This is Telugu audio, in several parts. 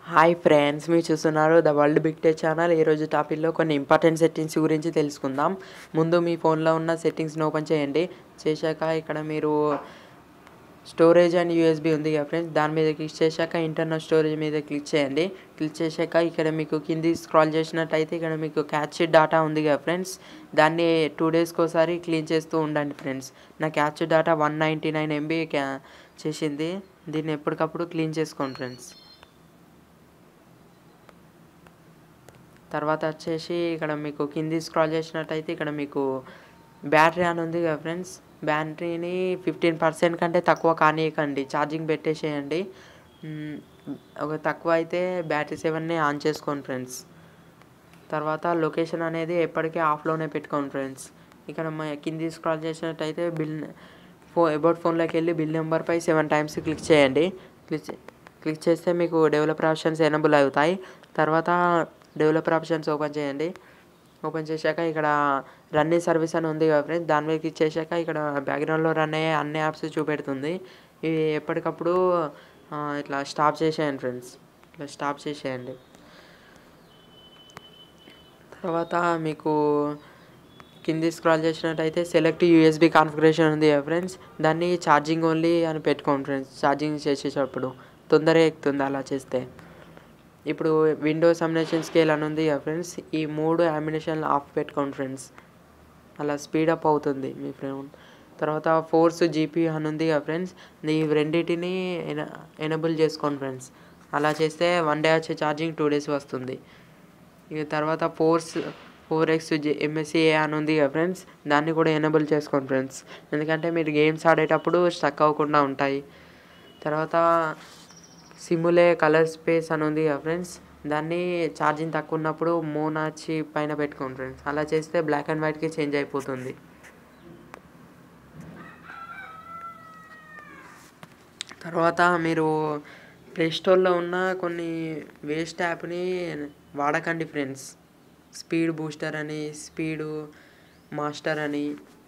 హాయ్ ఫ్రెండ్స్ మీరు చూస్తున్నారు the world big tech channel ఈరోజు టాపిక్లో కొన్ని ఇంపార్టెంట్ సెట్టింగ్స్ గురించి తెలుసుకుందాం ముందు మీ ఫోన్లో ఉన్న సెట్టింగ్స్ని ఓపెన్ చేయండి చేశాక ఇక్కడ మీరు స్టోరేజ్ అండ్ యూఎస్బి ఉంది కదా ఫ్రెండ్స్ దాని మీద క్లిక్ చేశాక ఇంటర్నల్ స్టోరేజ్ మీద క్లిక్ చేయండి క్లిక్ చేశాక ఇక్కడ మీకు కింది స్క్రాల్ చేసినట్టయితే ఇక్కడ మీకు క్యాచ్ డాటా ఉంది కదా ఫ్రెండ్స్ దాన్ని టూ డేస్కి ఒకసారి క్లీన్ చేస్తూ ఉండండి ఫ్రెండ్స్ నా cache data one ninety nine MB క్యా చేసింది దీన్ని ఎప్పటికప్పుడు క్లీన్ చేసుకోండి ఫ్రెండ్స్ తర్వాత వచ్చేసి ఇక్కడ మీకు కింది స్క్రాల్ చేసినట్టయితే ఇక్కడ మీకు బ్యాటరీ అని ఉంది కదా ఫ్రెండ్స్ బ్యాటరీని ఫిఫ్టీన్ పర్సెంట్ కంటే తక్కువ కానీయకండి ఛార్జింగ్ పెట్టేసేయండి మ్, ఒక తక్కువ అయితే బ్యాటరీ సెవెన్ని ఆన్ చేసుకోండి ఫ్రెండ్స్ తర్వాత లొకేషన్ అనేది ఎప్పటికీ ఆఫ్లోనే పెట్టుకోండి ఫ్రెండ్స్ ఇక్కడ మా కింది స్క్రాల్ చేసినట్టయితే బిల్ ఫో అబౌట్ ఫోన్లోకి వెళ్ళి బిల్ నెంబర్పై సెవెన్ టైమ్స్ క్లిక్ చేయండి క్లిక్ చే- క్లిక్ చేస్తే మీకు డెవలపర్ ఆప్షన్స్ ఎనబుల్ అవుతాయి తర్వాత డెవలపర్ ఆప్షన్స్ ఓపెన్ చేయండి ఓపెన్ చేశాక ఇక్కడ రన్నింగ్ సర్వీస్ అని ఉంది కదా ఫ్రెండ్స్ దాని మీద క్లిక్ చేశాక ఇక్కడ బ్యాక్గ్రౌండ్లో రన్ అయ్యే అన్ని యాప్స్ చూపెడుతుంది ఇవి ఎప్పటికప్పుడు ఆ, ఇట్లా స్టాప్ చేసేయండి ఫ్రెండ్స్ ఇట్లా స్టాప్ చేసేయండి తర్వాత మీకు కింది స్క్రాల్ చేసినట్టయితే సెలెక్ట్ యూఎస్బి కాన్ఫిగరేషన్ ఉంది కదా ఫ్రెండ్స్ దాన్ని ఛార్జింగ్ ఓన్లీ అని పెట్టుకోండి ఫ్రెండ్స్ ఛార్జింగ్ చేసేటప్పుడు తొందరగా ఎక్కుతుంది అలా చేస్తే ఇప్పుడు విండోస్ అమినేషన్ స్కేల్ అని ఉంది కదా ఫ్రెండ్స్ ఈ మూడు అమినేషన్ ఆఫ్ పెట్టుకోండి ఫ్రెండ్స్ అలా స్పీడప్ అవుతుంది మీ ఫ్రెండ్ తర్వాత ఫోర్స్ జీపీ అని ఉంది కదా ఫ్రెండ్స్ ఈ రెండింటిని ఎన ఎనబుల్ చేసుకోండి ఫ్రెండ్స్ అలా చేస్తే వన్ డే వచ్చే ఛార్జింగ్ టూ డేస్ వస్తుంది ఇక తర్వాత ఫోర్స్ ఫోర్ ఎక్స్ ఎంఎస్సి అని ఉంది కదా ఫ్రెండ్స్ దాన్ని కూడా ఎనబుల్ చేసుకోండి ఫ్రెండ్స్ ఎందుకంటే మీరు గేమ్స్ ఆడేటప్పుడు స్టక్ అవ్వకుండా ఉంటాయి తర్వాత సిములే కలర్ స్పేస్ అని ఉంది కదా ఫ్రెండ్స్ దాన్ని ఛార్జింగ్ తక్కువ ఉన్నప్పుడు మోనాచి పైన పెట్టుకోండి ఫ్రెండ్స్ అలా చేస్తే బ్లాక్ అండ్ వైట్కి చేంజ్ అయిపోతుంది తర్వాత మీరు ప్లే స్టోర్లో ఉన్న కొన్ని వేస్ట్ యాప్ని వాడకండి ఫ్రెండ్స్ స్పీడ్ బూస్టర్ అని స్పీడు మాస్టర్ అని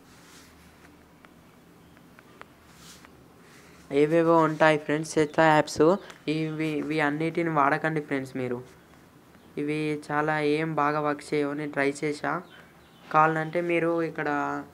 ఏవేవో ఉంటాయి ఫ్రెండ్స్ చెత్త యాప్స్ ఇవి ఇవి అన్నిటిని వాడకండి ఫ్రెండ్స్ మీరు ఇవి చాలా ఏం బాగా వర్క్ చేయవు నేను ట్రై చేసా కావాలంటే మీరు ఇక్కడ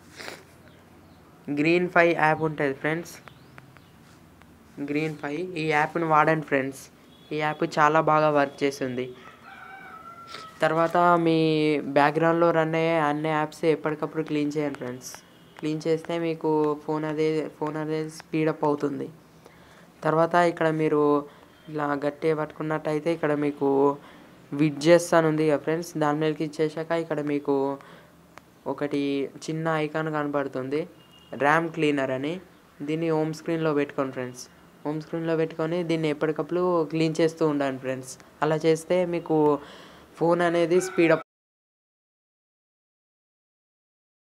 గ్రీన్ ఫై యాప్ ఉంటుంది ఫ్రెండ్స్ గ్రీన్ ఫై ఈ యాప్ని వాడండి ఫ్రెండ్స్ ఈ యాప్ చాలా బాగా వర్క్ చేస్తుంది తర్వాత మీ బ్యాక్గ్రౌండ్లో రన్ అయ్యే అన్ని యాప్స్ ఎప్పటికప్పుడు క్లీన్ చేయండి ఫ్రెండ్స్ క్లీన్ చేస్తే మీకు ఫోన్ అదే ఫోన్ అనేది స్పీడప్ అవుతుంది తర్వాత ఇక్కడ మీరు ఇలా గట్టిగా పట్టుకున్నట్టయితే ఇక్కడ మీకు విడ్జెస్ అని ఉంది కదా ఫ్రెండ్స్ దాని మీద క్లిక్ చేశాక ఇక్కడ మీకు ఒకటి చిన్న ఐకాన్ కనబడుతుంది ర్యామ్ క్లీనర్ అని దీన్ని హోమ్ స్క్రీన్లో పెట్టుకోండి ఫ్రెండ్స్ హోమ్ స్క్రీన్లో పెట్టుకొని దీన్ని ఎప్పటికప్పుడు క్లీన్ చేస్తూ ఉండండి ఫ్రెండ్స్ అలా చేస్తే మీకు ఫోన్ అనేది స్పీడప్